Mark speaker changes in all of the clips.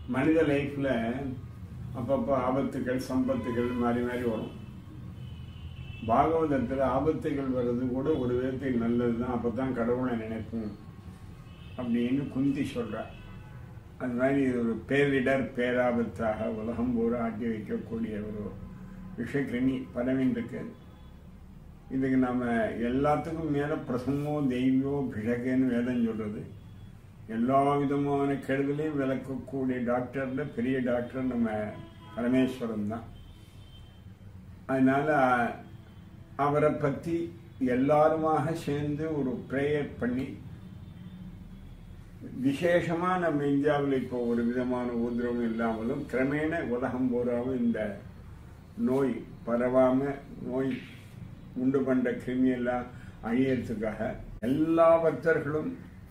Speaker 1: மனித லைஃப்ல அப்பப்போ ஆபத்துகள் சம்பத்துகள் மாறி மாறி வரும் பாகவதத்தில் ஆபத்துகள் வர்றது கூட ஒரு விதத்தில் நல்லது தான் அப்போ தான் கடவுளை நினைப்போம் அப்படின்னு குந்தி சொல்கிறார் அது மாதிரி இது ஒரு பேரிடர் பேராபத்தாக உலகம் பூரா ஆட்டி வைக்கக்கூடிய ஒரு விஷக்கிருமி பரவின்றிருக்கு இதுக்கு நம்ம எல்லாத்துக்கும் மேலே பிரசமோ தெய்வோ பிஷகேன்னு வேதம் சொல்கிறது எல்லா விதமான கெடுதலையும் விளக்கக்கூடிய டாக்டரில் பெரிய டாக்டர் நம்ம பரமேஸ்வரன் தான் அதனால் அவரை பற்றி எல்லாருமாக சேர்ந்து ஒரு ப்ரேயர் பண்ணி விசேஷமாக நம்ம இந்தியாவில் இப்போ ஒரு விதமான உதிரவம் இல்லாமலும் கிரமேண உலகம் பூராவும் இந்த நோய் பரவாமல் நோய் உண்டு பண்ணுற கிருமியெல்லாம் அழியறதுக்காக எல்லா பக்தர்களும்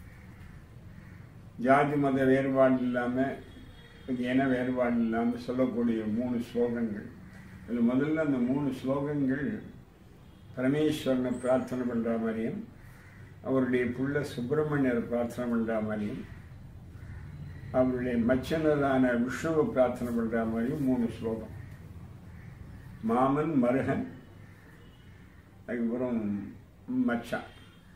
Speaker 1: ஜாதி மத வேறுபாடு இல்லாமல் இன வேறுபாடு இல்லாமல் சொல்லக்கூடிய மூணு ஸ்லோகங்கள் அதில் முதல்ல அந்த மூணு ஸ்லோகங்கள் பரமேஸ்வரனை பிரார்த்தனை பண்ணுற மாதிரியும் அவருடைய புள்ள சுப்பிரமணியரை பிரார்த்தனை பண்ணுற மாதிரியும் அவருடைய மச்சனரான விஷ்ணுவை பிரார்த்தனை பண்ணுற மாதிரியும் மூணு ஸ்லோகம் மாமன் மருகன் அதுக்கப்புறம் மச்சான்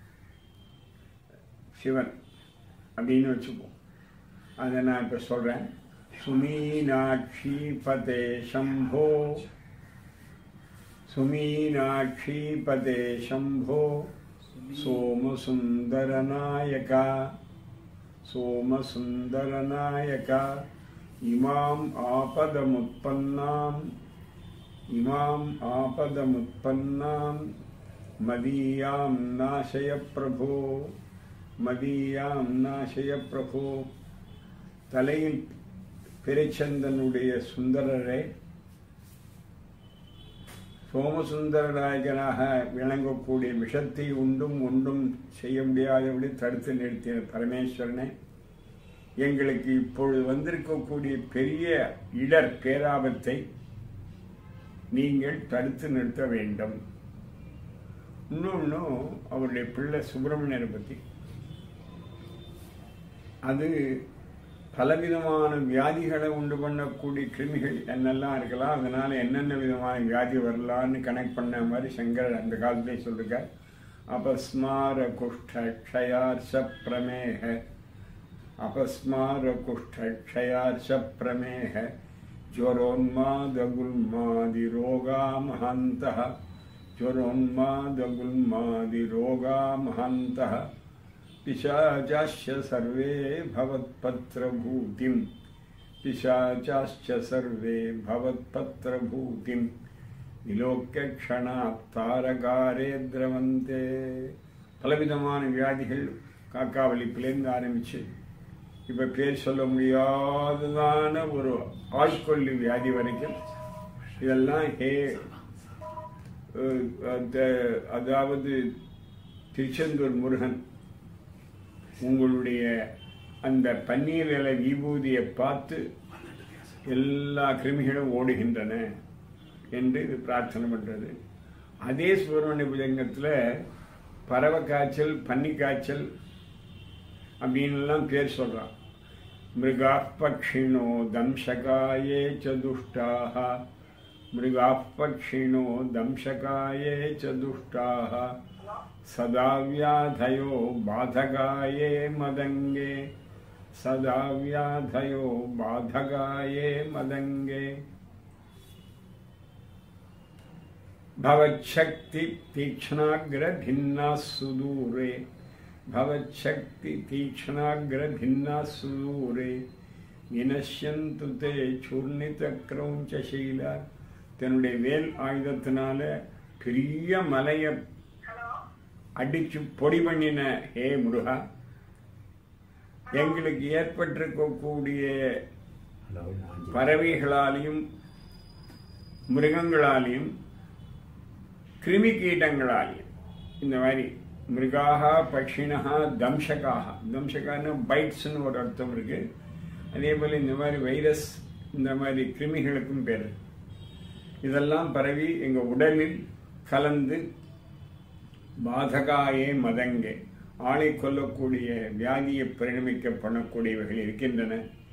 Speaker 1: சிவன் அப்படின்னு வச்சுப்போம் அதை நான் இப்போ சொல்கிறேன் சுமீனாட்சி பதே சம்போ சுமீனாட்சி பதே சம்போ சோமசுந்தரநாயகா சோமசுந்தரநாயகா இமாம் ஆபதமுத்பன்னாம் இமாம் ஆபதமுத்பன்னாம் மதீயாம் நாசய பிரபோ மதீயாம் நாசய பிரபோ தலையில் பிறைச்சந்தனுடைய சுந்தரரை சோமசுந்தரநாயகனாக விளங்கக்கூடிய விஷத்தை உண்டும் ஒன்றும் செய்ய முடியாதபடி தடுத்து நிறுத்திய பரமேஸ்வரனை எங்களுக்கு இப்பொழுது வந்திருக்கக்கூடிய பெரிய இடர் பேராபத்தை நீங்கள் தடுத்து நிறுத்த வேண்டும் இன்னொன்றும் அவருடைய பிள்ளை சுப்பிரமணியரை பற்றி அது பலவிதமான வியாதிகளை உண்டு பண்ணக்கூடிய கிருமிகள் என்னெல்லாம் இருக்கலாம் அதனால என்னென்ன விதமான வியாதி வரலான்னு கனெக்ட் பண்ண மாதிரி சங்கர் அந்த காலத்திலே சொல்லிருக்கார் அபஸ்மார குஷ்ட க்ஷயார்ஷ பிரமேக அபஸ்மார குஷ்ட க்ஷயார்ஷ பிரமேக ज्वरोन्मादगुल्मादि रोगा महान्तः ज्वरोन्मादगुल्मादि रोगा महान्तः पिशाचाश्च सर्वे भवत्पत्रभूतिं पिशाचाश्च सर्वे भवत्पत्रभूतिं विलोक्य क्षणात् तारகாரே திரவந்தே பலவிதமான வியாதிகள் காக்காவளிப்பிலேருந்து ஆரம்பிச்சு இப்போ பேர் சொல்ல முடியாததான ஒரு ஆட்கொள்ளி வியாதி வரைக்கும் இதெல்லாம் ஹே அதாவது திருச்செந்தூர் முருகன் உங்களுடைய அந்த பன்னீர் இலை விபூதியை பார்த்து எல்லா கிருமிகளும் ஓடுகின்றன என்று இது பிரார்த்தனை பண்ணுறது அதே சுப்பிரமணிய புஜங்கத்தில் பறவை காய்ச்சல் பன்னி காய்ச்சல் அப்படின்லாம் பேர் சொல்கிறான் மிருகா பக்ஷிணோ தம்சகாயே ச துஷ்டாக மிருகா பக்ஷிணோ தம்சகாயே ச துஷ்டாக சதா வியாதயோ பாதகாயே மதங்கே சதா வியாதயோ பாதகாயே மதங்கே भवच्छक्ति तीक्ष्णाग्र भिन्ना सुदूरे भवच्छक्ति तीक्ष्णाग्र भिन्ना सुदूरे வினஷ்யந்து தே சூர்ணித கிரௌஞ்சசீல தன்னுடைய வேல் ஆயுதத்தினால பெரிய மலையை அடிச்சு பொடி பண்ணின ஹே முருகா எங்களுக்கு ஏற்பட்டிருக்கக்கூடிய பறவைகளாலையும் மிருகங்களாலையும் கிருமி கீட்டங்களாலையும் இந்த மாதிரி மிருகாக பட்சிணா தம்சகாக தம்சகான்னு பைட்ஸ்னு ஒரு அர்த்தம் இருக்கு அதே போல் இந்த மாதிரி வைரஸ் இந்த மாதிரி கிருமிகளுக்கும் பேர் இதெல்லாம் பரவி எங்கள் உடலில் கலந்து பாதகாயே மதங்கே ஆளை கொல்லக்கூடிய வியாதியை பரிணமிக்க பண்ணக்கூடியவைகள் இருக்கின்றன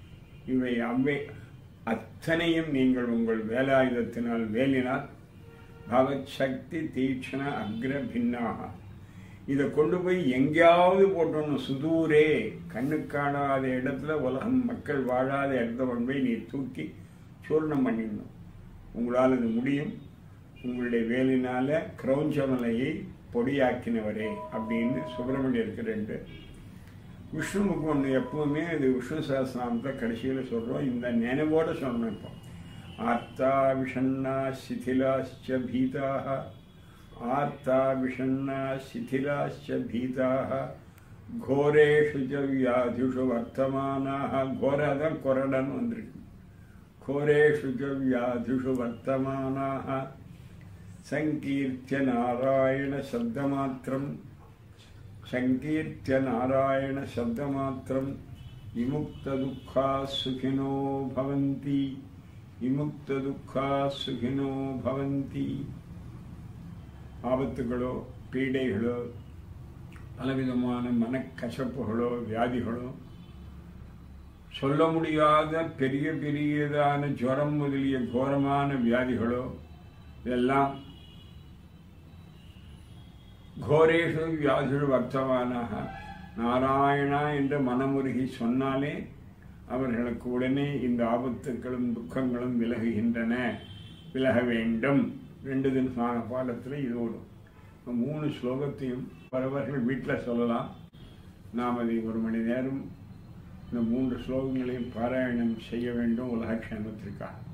Speaker 1: இவை அவை அத்தனையும் நீங்கள் உங்கள் வேலாயுதத்தினால் வேலினால் பகவத் சக்தி தீட்சண அக்ர பின்னாக இதை கொண்டு போய் எங்கேயாவது போட்டணும் சுதூரே கண்ணு காணாத இடத்துல உலகம் மக்கள் வாழாத இடத்த கொண்டு போய் நீ தூக்கி சூர்ணம் பண்ணிடணும் உங்களால் அது முடியும் உங்களுடைய வேலினால கிரௌஞ்சமலையை பொடியாக்கினவரே அப்படின்னு சுப்பிரமணியருக்கு ரெண்டு விஷ்ணுவுக்கு ஒன்று எப்பவுமே இது விஷ்ணு சகசிரநாமத்தை கடைசியில் சொல்கிறோம் இந்த நினைவோடு சொல்லணும் இப்போ ஆர்த்தா விஷண்ணா சிதிலாச்ச பீதாக ஆர்த்தா விஷண்ணா சிதிலாச்ச பீதாக கோரேஷு ச வியாதிஷு வர்த்தமானாக கோராதான் கொரடன் வந்திருக்கு கோரேஷு ச வியாதிஷு வர்த்தமானாக சங்கீர்த்திய நாராயண சப்தமாத்திரம் சங்கீர்த்திய நாராயண சப்தமாத்திரம் விமுக்ததுக்கா சுகினோ பவந்தி விமுக்ததுக்கா சுகினோ பவந்தி ஆபத்துகளோ பீடைகளோ பலவிதமான மனக்கசப்புகளோ வியாதிகளோ சொல்ல முடியாத பெரிய பெரியதான ஜுரம் முதலிய கோரமான வியாதிகளோ இதெல்லாம் கோரேஷு வியாதிகள் வர்த்தமானாக நாராயணா என்று மனமுருகி சொன்னாலே அவர்களுக்கு உடனே இந்த ஆபத்துக்களும் துக்கங்களும் விலகுகின்றன விலக வேண்டும் ரெண்டு தினமான பாடத்தில் இது ஓடும் இந்த மூணு ஸ்லோகத்தையும் பரவர்கள் வீட்டில் சொல்லலாம் நாம் அதை ஒரு மணி நேரம் இந்த மூன்று ஸ்லோகங்களையும் பாராயணம் செய்ய வேண்டும் உலகக்ஷேமத்திற்காக